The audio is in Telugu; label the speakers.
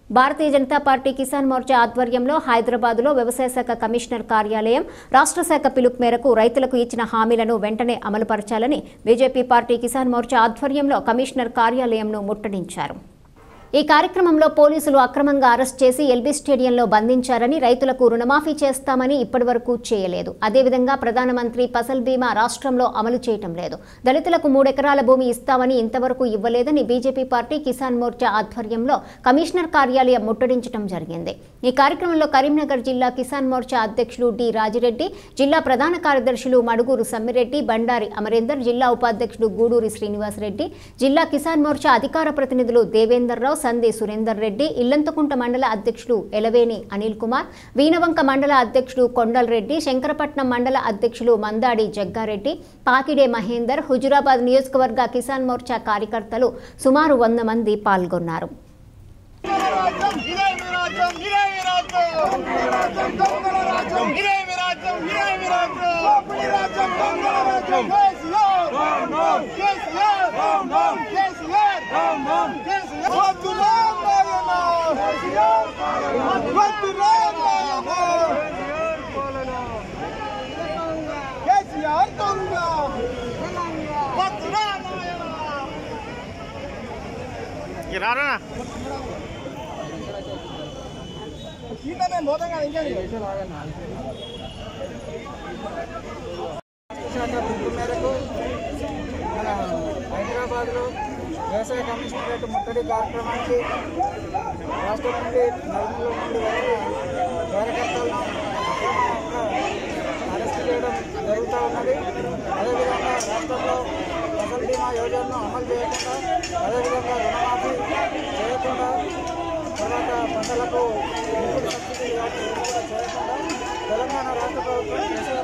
Speaker 1: భారతీయ జనతా పార్టీ కిసాన్ మోర్చా ఆధ్వర్యంలో హైదరాబాద్లో వ్యవసాయ శాఖ కమిషనర్ కార్యాలయం రాష్ట్ర శాఖ పిలుపు మేరకు రైతులకు ఇచ్చిన హామీలను వెంటనే అమలుపరచాలని బీజేపీ పార్టీ కిసాన్ మోర్చా ఆధ్వర్యంలో కమిషనర్ కార్యాలయంను ముట్టడించారు ఈ కార్యక్రమంలో పోలీసులు అక్రమంగా అరెస్ట్ చేసి ఎల్బీ స్టేడియంలో బంధించారని రైతులకు రుణమాఫీ చేస్తామని ఇప్పటివరకు చేయలేదు అదేవిధంగా ప్రధానమంత్రి ఫసల్ బీమా రాష్ట్రంలో అమలు చేయటం లేదు దళితులకు మూడెకరాల భూమి ఇస్తామని ఇంతవరకు ఇవ్వలేదని బీజేపీ పార్టీ కిసాన్ మోర్చా ఆధ్వర్యంలో కమిషనర్ కార్యాలయం ముట్టడించడం జరిగింది ఈ కార్యక్రమంలో కరీంనగర్ జిల్లా కిసాన్ మోర్చా అధ్యక్షులు డి రాజిరెడ్డి జిల్లా ప్రధాన కార్యదర్శులు మడుగురు సమ్మిరెడ్డి బండారి అమరేందర్ జిల్లా ఉపాధ్యక్షుడు గూడూరి శ్రీనివాసరెడ్డి జిల్లా కిసాన్ మోర్చా అధికార ప్రతినిధులు దేవేందర్ రావు సందే సురేందర్ రెడ్డి ఇల్లంతకుంట మండల అధ్యక్షుడు ఎలవేని అనిల్ కుమార్ వీణవంక మండల అధ్యక్షుడు కొండల్ రెడ్డి శంకరపట్నం మండల అధ్యక్షులు మందాడి జగ్గారెడ్డి పాకిడే మహేందర్ హుజురాబాద్ నియోజకవర్గ కిసాన్ మోర్చా కార్యకర్తలు సుమారు వంద మంది పాల్గొన్నారు
Speaker 2: కేసీఆర్ దొంగ సీత మేము పోతాం కదా ఇంకా
Speaker 3: శాఖ పిలుపు మేరకు మన హైదరాబాద్లో వ్యవసాయ కమిషనరేట్ ముట్టడి కార్యక్రమానికి రాష్ట్రం నుండి నలుగురు నుండి వచ్చిన కార్యకర్తలను అక్రమంగా అరెస్ట్ చేయడం జరుగుతూ ఉన్నది అదేవిధంగా రాష్ట్రంలో ఫసల్ బీమా యోజనను అమలు చేయకుండా అదేవిధంగా రుణమాఫీ చేయకుండా తర్వాత పంటలకు ఇంపుడు సబ్సిడీ వాటి కూడా చేయకుండా తెలంగాణ రాష్ట్ర ప్రభుత్వం కేసీఆర్